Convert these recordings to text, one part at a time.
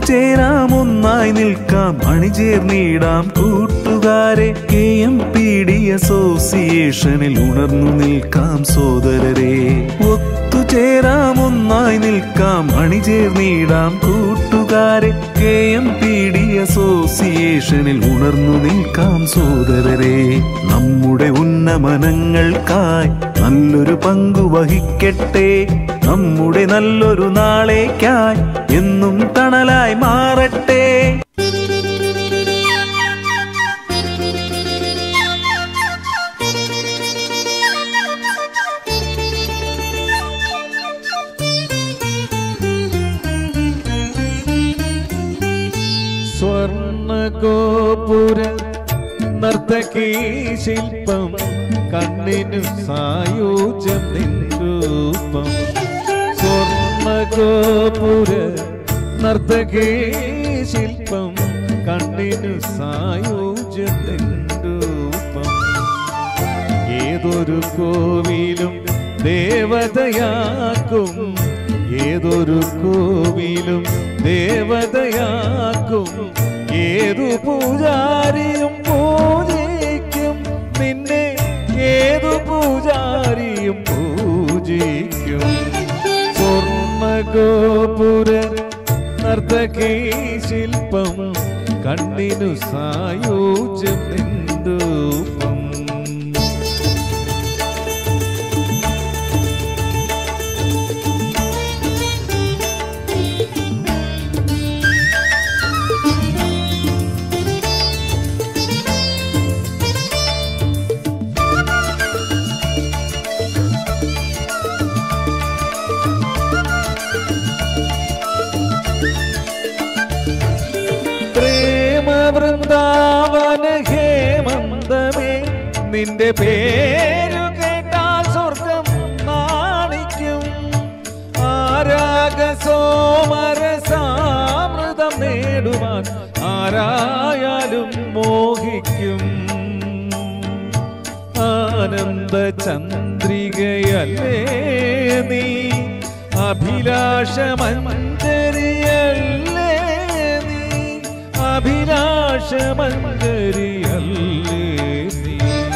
ഒത്തുചേരാം ഒന്നായി നിൽക്കാം അണിചേർന്നിടാം കൂട്ടുകാരെ കെ എം പി ഡി അസോസിയേഷനിൽ ഉണർന്നു നിൽക്കാം സോദരരെ ഒത്തുചേരാം ഒന്നായി നിൽക്കാം അണിചേർന്നിടാം കൂട്ടുകാരെ കെ എം പി ഡി അസോസിയേഷനിൽ ഉണർന്നു നിൽക്കാം സോദരരെ നമ്മുടെ ഉന്നമനങ്ങൾക്കായി നല്ലൊരു പങ്കു വഹിക്കട്ടെ നമ്മുടെ നല്ലൊരു നാളേക്കായി എന്നും തണലായി മാറട്ടെ സ്വർണഗോപുര നർത്തകീ ശില്പം കണ്ണിനു സായൂജ്യം നിരൂപം സ്വർണഗോപുര നർത്തകീ ശില്പം കണ്ണിനു സായൂജ്യം നിരൂപം ഏതൊരു കോവിലും ദേവതയാക്കും ഏതൊരു കോവിലും ദേവതയാക്കും ഏതു പൂജാരിയും പൂജിക്കും നിന്നെ ഏതു പൂജാരിയും പൂജിക്കും സ്വർണഗോപുര നർത്തകീ ശില്പം കണ്ണിനു സായൂജ്യം നിരൂപം പ്രേമ വൃന്ദാവന ഹേമന്തമേ നിന്റെ പേരു കേട്ടാൽ സ്വർഗം നാണിക്കും ആരാഗ സോമരസാമൃതം നേടുവാൻ ആരായാലും മോഹിക്കും ആനന്ദ ചന്ദ്രികയല്ലേ നീ അഭിലാഷമഞ്ജരിയല്ലേ നീ അഭിലാഷമഞ്ജരിയല്ലേ നീ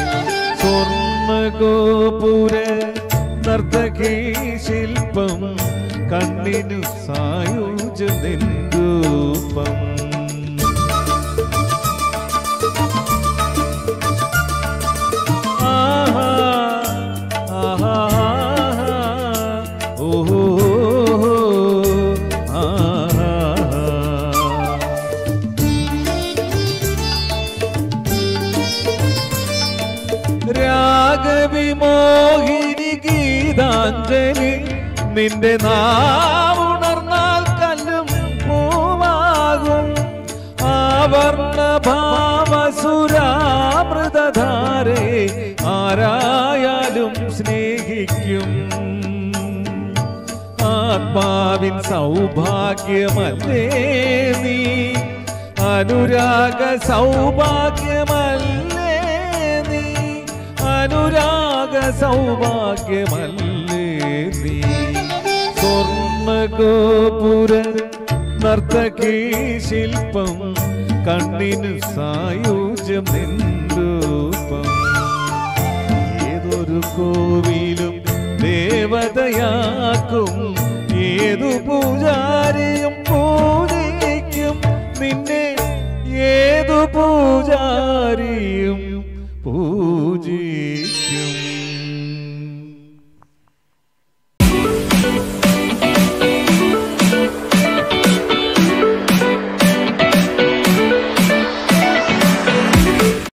സ്വർണഗോപുര നർത്തകീ ശില്പം കണ്ണിനു സായുജ നിരൂപം ആഹാ ആഹാ ഓഹോ ആഹാ രാഗവിമോഹിനി ഗീതാഞ്ജലി നിന്റെ നാവുണർന്നാൽ കല്ലും പൂവാകും ആവർണ ഭാവസുരാമൃതധാരെ ആരായാലും സ്നേഹിക്കും ആത്മാവിൻ സൗഭാഗ്യമല്ലേ നീ അനുരാഗ സൗഭാഗ്യമല്ലേ നീ അനുരാഗ സൗഭാഗ്യമല്ലേ നീ സ്വർണഗോപുര നർത്തകീ ശില്പം കണ്ണിനു സായുജ്യം നിരൂപം ഏതൊരു കോവിലും ദേവതയാക്കും ഏതു പൂജാരിയും പൂ